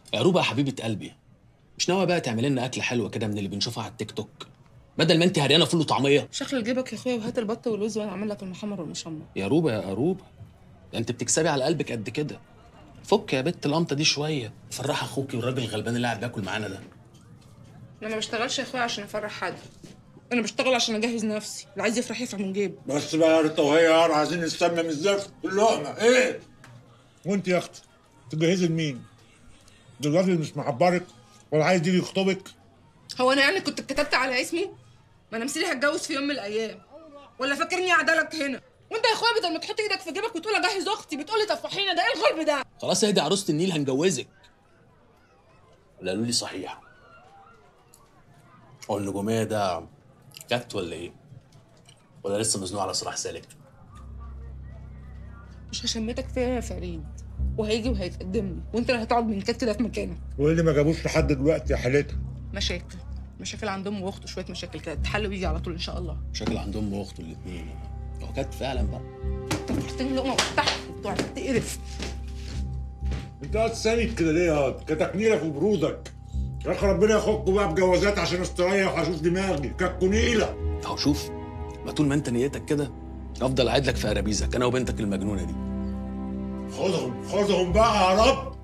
يا روبا يا حبيبه قلبي مش ناويه بقى تعملي لنا اكله حلوه كده من اللي بنشوفها على التيك توك بدل ما انت هريانه فول وطعميه شكل جيبك يا اخويا وهات البط والوز وانا اعمل لك المحمر والمشمر يا روبا يا روبا ده انت بتكسبي على قلبك قد كده فك يا بت القمطه دي شويه فرح اخوكي والراجل الغلبان اللي قاعد بياكل معانا ده انا ما بشتغلش يا اخويا عشان افرح حد انا بشتغل عشان اجهز نفسي اللي عايز يفرح يفرح من جيبه بس بقى يا ريتا وهي يا عايزين نسمم الزفت اللقمه ايه وانت يا اختي تجهزي لمين؟ دلوقتي مش معبرك ولا عايز يجي يخطبك هو انا يعني كنت اتكتبت على اسمي ما انا مسيري هتجوز في يوم من الايام ولا فاكرني عدلك هنا وانت يا اخويا بدل ما تحط ايدك في جيبك وتقول اجهز اختي بتقول لي طفحينا ده ايه الغلب ده خلاص اهدي عروسه النيل هنجوزك ولا قالوا لي صحيح هو النجوميه ده كات ولا ايه ولا لسه مزنوق على صلاح سالك مش هشمتك فيها يا فريد وهيجي وهيتقدم لي وانت اللي هتقعد من كده في مكانك وايه اللي ما جابوش لحد دلوقتي يا حالتها مشاكل مشاكل عند امه واخته شويه مشاكل كده تحل ويجي على طول ان شاء الله مشاكل عند امه واخته الاثنين هو كات فعلا بقى انت فتحتني لقمه وافتحها وبتقعد تقرف انت قاعد ساند كده ليه يا واد؟ كتكنيله في برودك يا اخي ربنا ياخدكم بقى بجوازات عشان استريح واشوف دماغي كتكنيله اهو شوف ما طول ما انت نيتك كده افضل قاعد لك في ارابيزك انا وبنتك المجنونه دي خدهم خدهم بقى يا رب